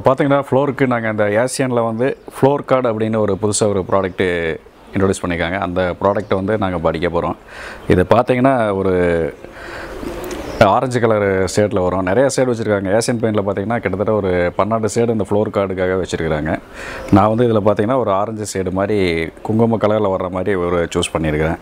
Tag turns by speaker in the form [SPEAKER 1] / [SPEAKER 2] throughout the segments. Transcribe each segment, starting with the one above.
[SPEAKER 1] பார்த்தீங்கன்னா ஃப்ளோருக்கு நாங்கள் அந்த ஏசியனில் வந்து ஃப்ளோர் கார்டு அப்படின்னு ஒரு புதுசாக ஒரு ப்ராடக்ட்டு இன்ட்ரடியூஸ் பண்ணியிருக்காங்க அந்த ப்ராடக்ட்டை வந்து நாங்கள் படிக்க போகிறோம் இது பார்த்தீங்கன்னா ஒரு ஆரஞ்சு கலர் ஷேடில் வரும் நிறைய ஷேட் வச்சுருக்காங்க ஏசியன் பெயிண்டில் பார்த்தீங்கன்னா கிட்டத்தட்ட ஒரு பன்னெண்டு ஷேடு இந்த ஃப்ளோர் கார்டுக்காக வச்சுருக்காங்க நான் வந்து இதில் பார்த்தீங்கன்னா ஒரு ஆரஞ்சு ஷேடு மாதிரி குங்கும கலரில் வர்ற மாதிரி ஒரு சூஸ் பண்ணியிருக்கிறேன்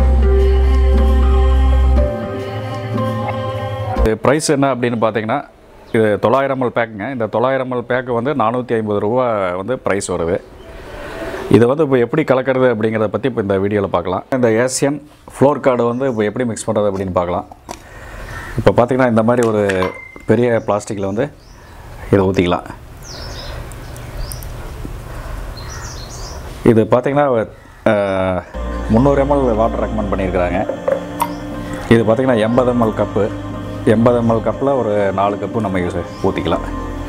[SPEAKER 1] இது ப்ரைஸ் என்ன அப்படின்னு பார்த்தீங்கன்னா இது தொள்ளாயிரம் எம்எல் பேக்குங்க இந்த தொள்ளாயிரம் எம்எல் பேக்கு வந்து நானூற்றி ஐம்பது ரூபா வந்து ப்ரைஸ் வருது இதை வந்து இப்போ எப்படி கலக்கிறது அப்படிங்கிறத பற்றி இப்போ இந்த வீடியோவில் பார்க்கலாம் இந்த ஏசியன் ஃப்ளோர் கார்டு வந்து இப்போ எப்படி மிக்ஸ் பண்ணுறது அப்படின்னு பார்க்கலாம் இப்போ பார்த்தீங்கன்னா இந்த மாதிரி ஒரு பெரிய பிளாஸ்டிக்கில் வந்து இதை ஊற்றிக்கலாம் இது பார்த்தீங்கன்னா முந்நூறு எம்எல் வாட்டர் ரெக்கமெண்ட் பண்ணியிருக்கிறாங்க இது பார்த்திங்கன்னா எண்பது எம்எல் கப்பு எண்பது எம்எல் கப்பில் ஒரு நாலு கப்பு நம்ம யூஸ் ஊற்றிக்கலாம்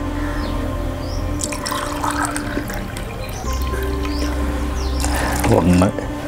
[SPEAKER 1] ஒன்று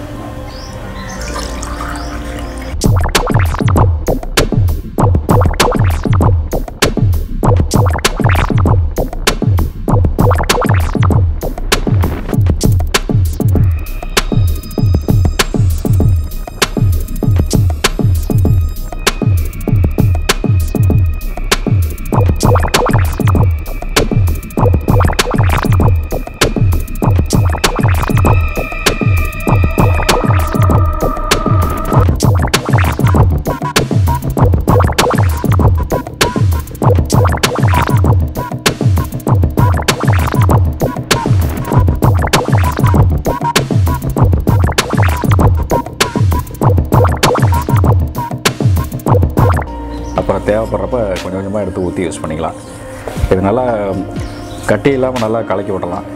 [SPEAKER 1] அப்புறம் தேவைப்படுறப்ப கொஞ்சம் கொஞ்சமாக எடுத்து ஊற்றி யூஸ் பண்ணிக்கலாம் இது நல்லா கட்டி இல்லாமல் நல்லா கலக்கி விடலாம்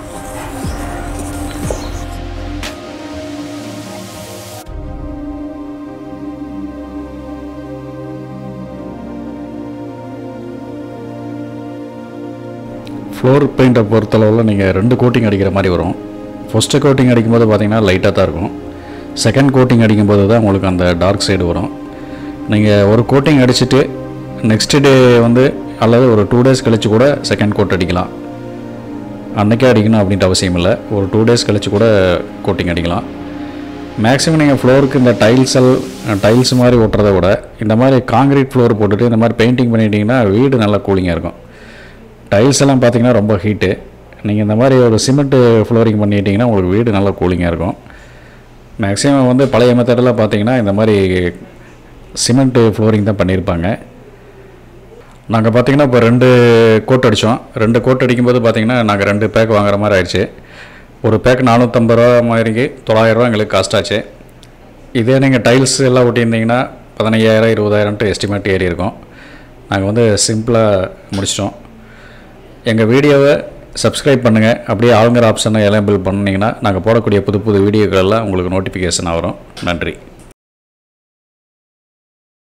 [SPEAKER 1] ஃப்ளோர் பெயிண்ட்டை பொறுத்தளவில் நீங்கள் ரெண்டு கோட்டிங் அடிக்கிற மாதிரி வரும் ஃபஸ்ட்டு கோட்டிங் அடிக்கும்போது பார்த்தீங்கன்னா லைட்டாக தான் இருக்கும் செகண்ட் கோட்டிங் அடிக்கும்போது தான் உங்களுக்கு அந்த டார்க் சைடு வரும் நீங்கள் ஒரு கோட்டிங் அடிச்சுட்டு நெக்ஸ்ட் டே வந்து அல்லது ஒரு டூ டேஸ் கழித்து கூட செகண்ட் கோட் அடிக்கலாம் அன்றைக்கே அடிக்கணும் அப்படின்ட்டு அவசியம் இல்லை ஒரு டூ டேஸ் கழித்து கூட கோட்டிங் அடிக்கலாம் மேக்ஸிமம் நீங்கள் ஃப்ளோருக்கு இந்த டைல்ஸல் டைல்ஸ் மாதிரி ஒட்டுறதை விட இந்த மாதிரி காங்கிரீட் ஃப்ளோர் போட்டுட்டு இந்த மாதிரி பெயிண்டிங் பண்ணிட்டீங்கன்னா வீடு நல்லா கூலிங்காக இருக்கும் டைல்ஸ் எல்லாம் பார்த்தீங்கன்னா ரொம்ப ஹீட்டு நீங்கள் இந்த மாதிரி ஒரு சிமெண்ட்டு ஃப்ளோரிங் பண்ணிட்டீங்கன்னா உங்களுக்கு வீடு நல்லா கூலிங்காக இருக்கும் மேக்ஸிமம் வந்து பழைய மெத்தடெல்லாம் பார்த்தீங்கன்னா இந்த மாதிரி சிமெண்ட்டு ஃப்ளோரிங் தான் பண்ணியிருப்பாங்க நாங்கள் பார்த்தீங்கன்னா இப்போ ரெண்டு கோட் அடித்தோம் ரெண்டு கோட் அடிக்கும்போது பார்த்தீங்கன்னா நாங்கள் ரெண்டு பேக் வாங்குற மாதிரி ஆயிடுச்சு ஒரு பேக் நானூற்றம்பது ரூபா மாதிரிக்கு தொள்ளாயிரரூவா எங்களுக்கு காஸ்ட் ஆச்சு இதே நீங்கள் டைல்ஸ் எல்லாம் ஒட்டியிருந்தீங்கன்னா பதினையாயிரம் இருபதாயிரம்ட்டு எஸ்டிமேட் ஏறி இருக்கும் நாங்கள் வந்து சிம்பிளாக முடிச்சிட்டோம் எங்கள் வீடியோவை சப்ஸ்கிரைப் பண்ணுங்கள் அப்படியே ஆளுங்கிற ஆப்ஷனை எல்லாம் பில் பண்ணிங்கன்னா நாங்கள் போடக்கூடிய புது புது வீடியோக்கள் எல்லாம் உங்களுக்கு நோட்டிஃபிகேஷன் வரும் நன்றி